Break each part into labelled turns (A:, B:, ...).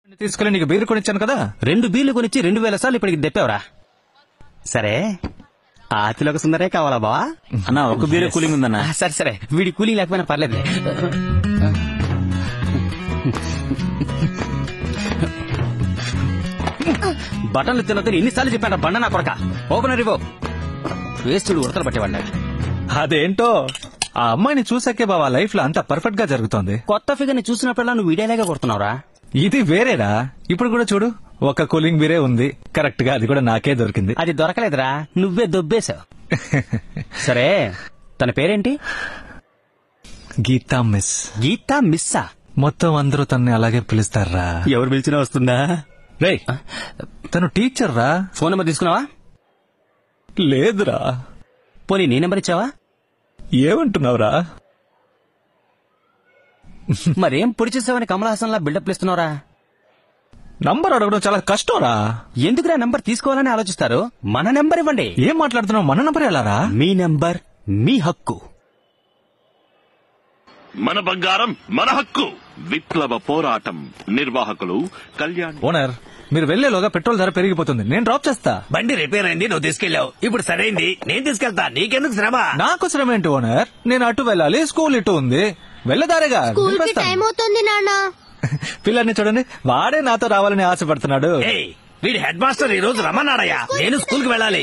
A: తీసుకెళ్ళి నీకు బీరు కొనిచ్చాను కదా
B: రెండు బీర్లు కొనిచ్చి రెండు వేల సార్లు ఇప్పటికి తెప్పావురా సరే ఆతిలోక సుందరే కావాలా బావా
C: అన్న ఒక బీరే కూలింగ్ ఉందన్న
B: ఆ, సరే సరే వీడి కూలింగ్ లేకపోయినా పర్లేదు బటన్లు తినొద్దని ఎన్నిసార్లు చెప్పాను బండ నా కొడక ఓపెనర్ ఇవ్వు వేస్తుడు ఉడతలు పట్టేవాళ్ళ
A: అదేంటో ఆ అమ్మాయిని చూసాకే బావా లైఫ్ లో అంత పర్ఫెక్ట్ గా జరుగుతోంది
B: కొత్త ఫిగర్ ని చూసినప్పుడల్లా నువ్వు వీడియోలాగా కొడుతున్నావురా
A: ఇది వేరేరా ఇప్పుడు కూడా చూడు ఒక కూలింగ్ బీరే ఉంది కరెక్ట్ గా అది కూడా నాకే దొరికింది
B: అది దొరకలేదురా నువ్వే దొబ్బేశావు సరే తన పేరేంటి
A: గీతా మిస్
B: గీతా మిస్సా
A: మొత్తం అందరూ తన్ని అలాగే పిలుస్తారా
B: ఎవరు పిలిచినా వస్తుందా
A: రే తను టీచర్ రా
B: ఫోన్ నెంబర్ తీసుకున్నావా
A: లేదురా
B: పోనీ నీ నెంబర్ ఇచ్చావా
A: ఏమంటున్నావురా
B: మరేం పొడి చేసావని కమల్ హాసన్ లా బిల్డప్ ఇస్తున్నావురా
A: నంబర్ అడగడం చాలా కష్టం రా
B: ఎందుకురా నెంబర్ తీసుకోవాలని ఆలోచిస్తారు మన నెంబర్ ఇవ్వండి
A: ఏం మాట్లాడుతున్నావు మన నంబర్ ఎలా రా
B: మీ నెంబర్ మీ హక్కు
D: మన బంగారం మన హక్కు విప్లవ పోరాటం నిర్వాహకులు కళ్యాణ్
A: ఓనర్ మీరు వెళ్లేలోగా పెట్రోల్ ధర పెరిగిపోతుంది నేను డ్రాప్ చేస్తా
E: బండి రిపేర్ అయింది నువ్వు తీసుకెళ్ళావు ఇప్పుడు సరైంది నేను తీసుకెళ్తా నీకెందుకు శ్రమ
A: నాకు శ్రమ ఏంటి ఓనర్ నేను అటు వెళ్ళాలి స్కూల్ ఇటు ఉంది వెళ్ళదారేగా
F: స్కూల్ కి
A: దింపేస్తాను.
F: టైం అవుతుంది నాన్న
A: పిల్లాడిని చూడండి వాడే నాతో రావాలని ఆశపడుతున్నాడు
E: ఏయ్ వీడి హెడ్ మాస్టర్ ఈ రోజు రమ్మన్నాడయ్యా నేను స్కూల్ కి వెళ్ళాలి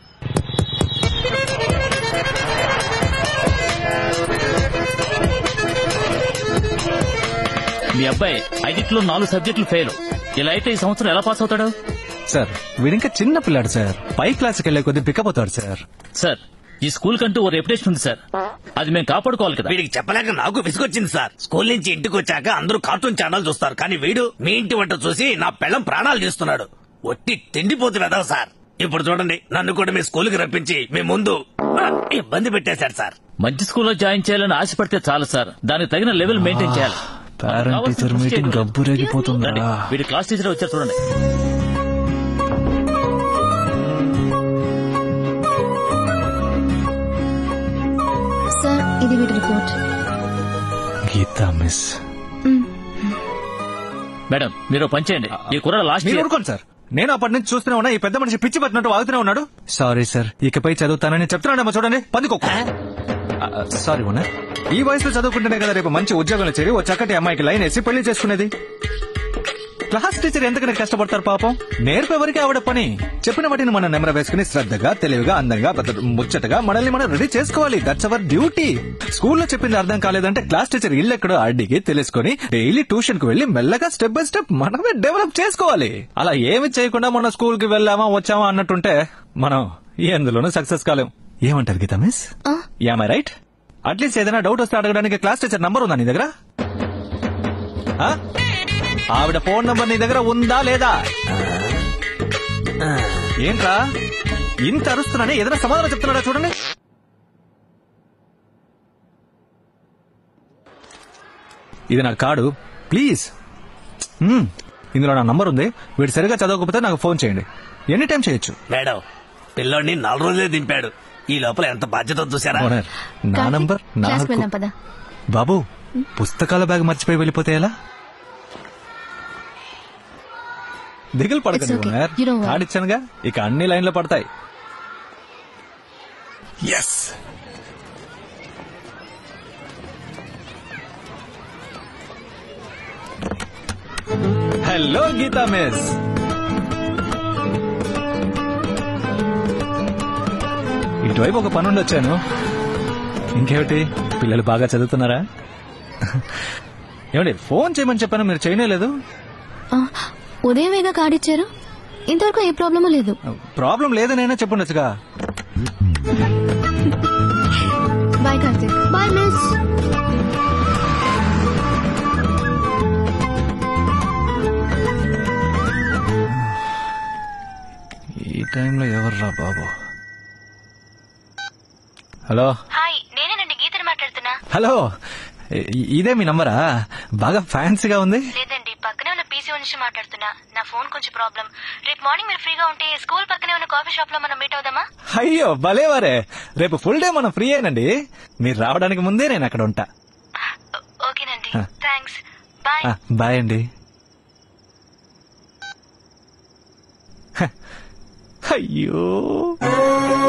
C: మీ అబ్బాయి ఐదిట్లో నాలుగు సబ్జెక్టులు ఫెయిల్ ఇలా అయితే ఈ సంవత్సరం ఎలా పాస్ అవుతాడు
A: సార్ వీడింకా చిన్న పిల్లాడు సార్ పై క్లాస్కి వెళ్లే కొద్ది పికప్ అవుతాడు సార్
C: సార్ ఈ స్కూల్ కంటూ ఓ రెప్యుటేషన్ ఉంది సార్ అది మేము కాపాడుకోవాలి కదా
E: వీడికి చెప్పలేక నాకు విసుగొచ్చింది సార్ స్కూల్ నుంచి ఇంటికి వచ్చాక అందరూ కార్టూన్ ఛానల్ చూస్తారు కానీ వీడు మీ ఇంటి వంట చూసి నా పెళ్ళం ప్రాణాలు తీస్తున్నాడు ఒట్టి తిండిపోతు వెదవ సార్ ఇప్పుడు చూడండి నన్ను కూడా మీ స్కూల్ కి రప్పించి మీ ముందు ఆ, ఇబ్బంది పెట్టేశారు సార్
C: మంచి స్కూల్లో జాయిన్ చేయాలని ఆశపడితే చాలు సార్ దానికి తగిన లెవెల్ మెయింటైన్ చేయాలి
A: పేరెంట్ టీచర్ మీటింగ్
C: రండి,
A: గబ్బురేగిపోతుందా
C: వీడి క్లాస్ టీచర్ వచ్చారు చూడండి
F: సార్ ఇది వీడి రిపోర్ట్
A: గీతా మిస్
C: మేడం మీరు ఓ పని చేయండి ఈ కుర్ర లాస్ట్
A: మీరు
C: ఇయర్
A: ఊరుకోండి సార్ నేను అప్పటి నుంచి చూస్తూనే ఉన్నా ఈ పెద్ద మనిషి పిచ్చి పట్టినట్టు వాగుతూనే ఉన్నాడు సారీ సార్ ఇకపై చదువుతానని చెప్తున్నాడేమో చూడండి పందుకోక సారీ ఓనర్ ఈ వయసులో చదువుకుంటేనే కదా రేపు మంచి ఉద్యోగంలో చేరి ఓ చక్కటి అమ్మాయికి లైన్ వేసి పెళ్లి చేసుకునేది క్లాస్ టీచర్ ఎంతకన్నా కష్టపడతారు పాపం నేర్పెవరికి ఆవిడ పని చెప్పిన వాటిని మనం నెమర వేసుకుని శ్రద్ధగా తెలివిగా అందంగా భద్ర- ముచ్చటగా మనల్ని మనం రెడీ చేసుకోవాలి దట్స్ అవర్ డ్యూటీ స్కూల్లో చెప్పింది అర్థం కాలేదంటే క్లాస్ టీచర్ ఇల్లు ఎక్కడో అడిగి తెలుసుకొని డైలీ ట్యూషన్ కు వెళ్లి మెల్లగా స్టెప్ బై స్టెప్ మనమే డెవలప్ చేసుకోవాలి అలా ఏమి చేయకుండా మన స్కూల్ కి వెళ్ళామా వచ్చామా అన్నట్టుంటే మనం ఎందులోనూ సక్సెస్ కాలేం ఏమంటారు గీతా మిస్
F: ఆ,
A: యామై రైట్ అట్లీస్ట్ ఏదైనా డౌట్ వస్తే అడగడానికి క్లాస్ టీచర్ నంబర్ ఉందా నీ దగ్గర ఆ? ఆవిడ ఫోన్ నంబర్ నీ దగ్గర ఉందా లేదా ఏంట్రా ఇంత అరుస్తున్నానే ఏదైనా సమాధానం చెప్తున్నాడా చూడండి ఇది నా కార్డు ప్లీజ్ మ్మ్. ఇందులో నా నంబర్ ఉంది వీడు సరిగా చదవకపోతే నాకు ఫోన్ చేయండి ఎనీ టైం చేయొచ్చు
E: మేడం పిల్లోడిని నాలుగు రోజులే దింపాడు ఈ లోపల ఎంత బాధ్యత చూసారా
A: ఓనర్ నా
F: కార్తీక్,
A: నంబర్ నా
F: క్లాస్
A: హక్కు.
F: వెళ్దాం పద
A: బాబు పుస్తకాల బ్యాగ్ మర్చిపోయి వెళ్ళిపోతే ఎలా దిగులు పడకండి
F: It's okay.
A: Owner
F: You don't worry.
A: ఆడిచ్చానుగా ఇక అన్ని లైన్లో పడతాయి ఎస్ హలో గీతా మిస్ ఇటువైపు ఒక పనుండి వచ్చాను ఇంకేమిటి పిల్లలు బాగా చదువుతున్నారా ఏమండి ఫోన్ చేయమని చెప్పాను మీరు చేయలేదు
F: ఆ, ఉదయమేగా కాడిచ్చారు ఇంతవరకు ఏ ప్రాబ్లము లేదు
A: ప్రాబ్లం లేదనైనా చెప్పుండొచ్చుగా
F: బాయ్ కార్తీక్ బాయ్ మిస్
A: ఈ టైంలో ఎవర్రా బాబు హలో
G: హాయ్ నేనేనండి గీతని మాట్లాడుతున్నా
A: హలో ఇ- ఇదే మీ నంబరా బాగా ఫ్యాన్సీగా ఉంది
G: లేదండి పక్కనే ఉన్న పీసీ నుంచి మాట్లాడుతున్నా నా ఫోన్ కొంచెం ప్రాబ్లం రేపు మార్నింగ్ మీరు ఫ్రీగా ఉంటే స్కూల్ పక్కనే ఉన్న కాఫీ షాప్ లో మనం మీట్ అవుదామా
A: అయ్యో భలేవారే రేపు ఫుల్ డే మనం ఫ్రీ అయినండి మీరు రావడానికి ముందే నేను అక్కడ ఉంటా
G: ఓ- ఓకేనండి
A: హ.
G: థ్యాంక్స్ బాయ్
A: ఆ, బాయ్ అండి అయ్యో